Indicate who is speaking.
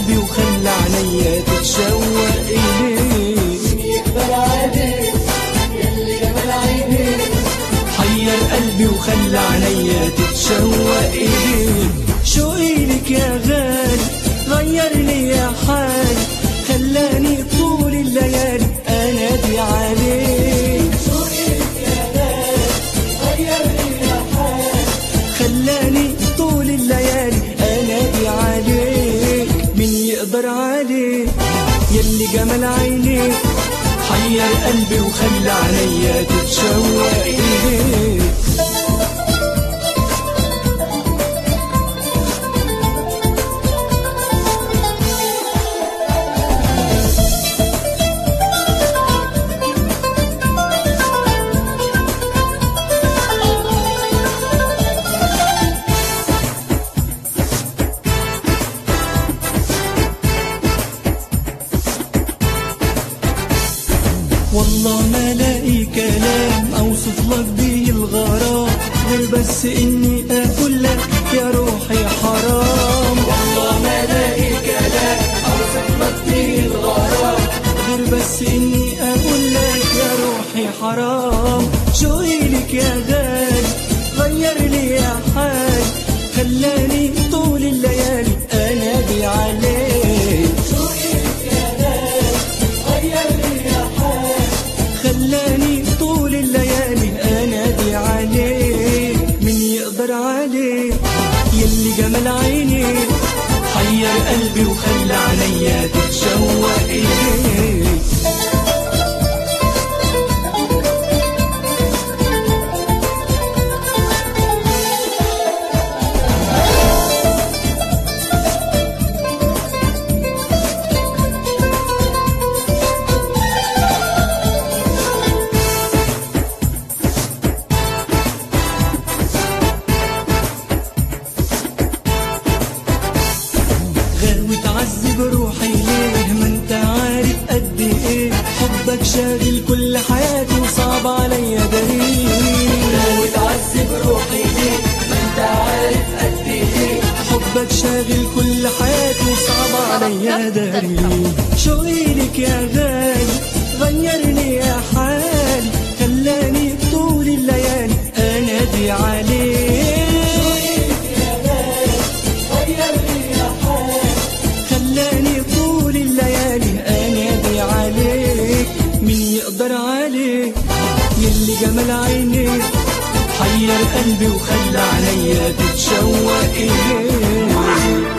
Speaker 1: قلبي وخلى عينيا تتشوق إليك
Speaker 2: يقبل عليك يلي جمال عينيك
Speaker 1: حير قلبي وخلى عينيا تتشوق إليك شوقي لك يا غالي غير لي يا حالي خلاني طول الليالي أنادي عليك
Speaker 2: شوقك يا غالي غير لي يا حال
Speaker 1: خلاني طول الليالي انادي عليك مين يقدر عليك يلي جمال عينيك حير قلبي وخلى عينيا تتشوق اليك والله ما لاقي كلام اوصف لك بيه الغرام غير بس اني اقول لك يا روحي حرام
Speaker 2: والله ما لاقي كلام اوصف لك فيه الغرام
Speaker 1: غير بس اني اقول لك يا روحي حرام شوقي لك يا غالي غير لي يا حالي خلاني طول الليالي انادي عليك
Speaker 2: شوقك يا غالي غير لي يا حال
Speaker 1: خلاني طول الليالي انادي عليك من يقدر عليك يلي جمال عينيك حير قلبي وخلى عينيا تتشوق اليك غاوي تعذب روحي ليه ما انت عارف قد ايه حبك شاغل كل حياتي وصعب عليا دليل
Speaker 2: وتعذب روحي ليه ما انت عارف قد ايه
Speaker 1: حبك شاغل كل حياتي وصعب عليا دليل شوقي لك يا غالي غيرني يا حالي خلاني طول الليالي انادي عليك
Speaker 2: يا غالي غير لي يا حال
Speaker 1: خلاني طول الليالي انادي عليك مين يقدر عليك يلي جمال عينيك حير قلبي وخلى عينيا تتشوق اليك